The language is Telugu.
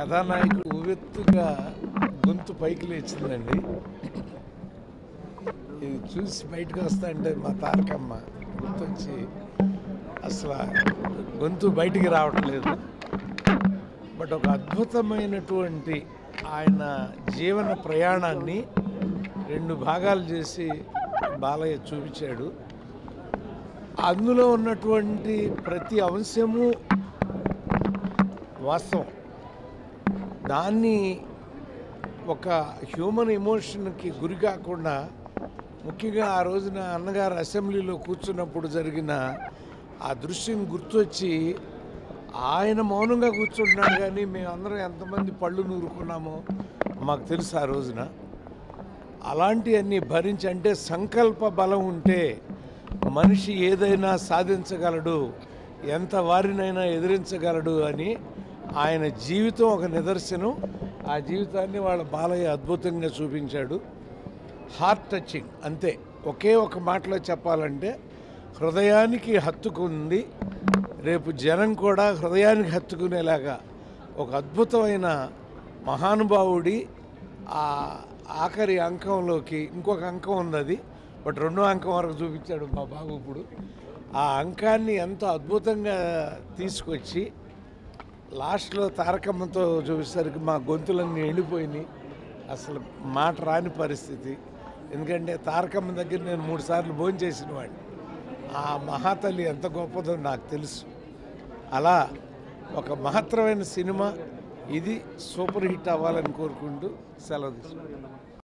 కథానాయకుడు ఉవ్వెత్తుగా గొంతు పైకి లేచిందండి ఇది చూసి బయటకు వస్తా అంటే మా తారకమ్మ గుర్తొచ్చి అసలు గొంతు బయటికి రావట్లేదు బట్ ఒక అద్భుతమైనటువంటి ఆయన జీవన ప్రయాణాన్ని రెండు భాగాలు చేసి బాలయ్య చూపించాడు అందులో ఉన్నటువంటి ప్రతి అంశము వాస్తవం దాన్ని ఒక హ్యూమన్ ఎమోషన్కి గురి కాకుండా ముఖ్యంగా ఆ రోజున అన్నగారు అసెంబ్లీలో కూర్చున్నప్పుడు జరిగిన ఆ దృశ్యం గుర్తొచ్చి ఆయన మౌనంగా కూర్చుంటున్నాడు కానీ మేమందరం ఎంతమంది పళ్ళు నూరుకున్నామో మాకు తెలుసు ఆ రోజున అలాంటివన్నీ భరించి అంటే సంకల్ప బలం ఉంటే మనిషి ఏదైనా సాధించగలడు ఎంత వారినైనా ఎదిరించగలడు అని ఆయన జీవితం ఒక నిదర్శనం ఆ జీవితాన్ని వాళ్ళ బాలయ్య అద్భుతంగా చూపించాడు హార్ట్ టచింగ్ అంతే ఒకే ఒక మాటలో చెప్పాలంటే హృదయానికి హత్తుకుంది రేపు జనం కూడా హృదయానికి హత్తుకునేలాగా ఒక అద్భుతమైన మహానుభావుడి ఆ ఆఖరి అంకంలోకి ఇంకొక అంకం ఉంది అది బట్ రెండో అంకం వరకు చూపించాడు మా బాబు ఇప్పుడు ఆ అంకాన్ని ఎంతో అద్భుతంగా తీసుకొచ్చి లాస్ట్లో తారకమ్మతో చూసేసరికి మా గొంతులన్నీ ఎండిపోయినాయి అసలు మాట రాని పరిస్థితి ఎందుకంటే తారకమ్మ దగ్గర నేను మూడు సార్లు భోజనం చేసిన వాడిని ఆ మహాతల్లి ఎంత గొప్పదో నాకు తెలుసు అలా ఒక మహత్తరమైన సినిమా ఇది సూపర్ హిట్ అవ్వాలని కోరుకుంటూ సెలవు తీసుకుంటాను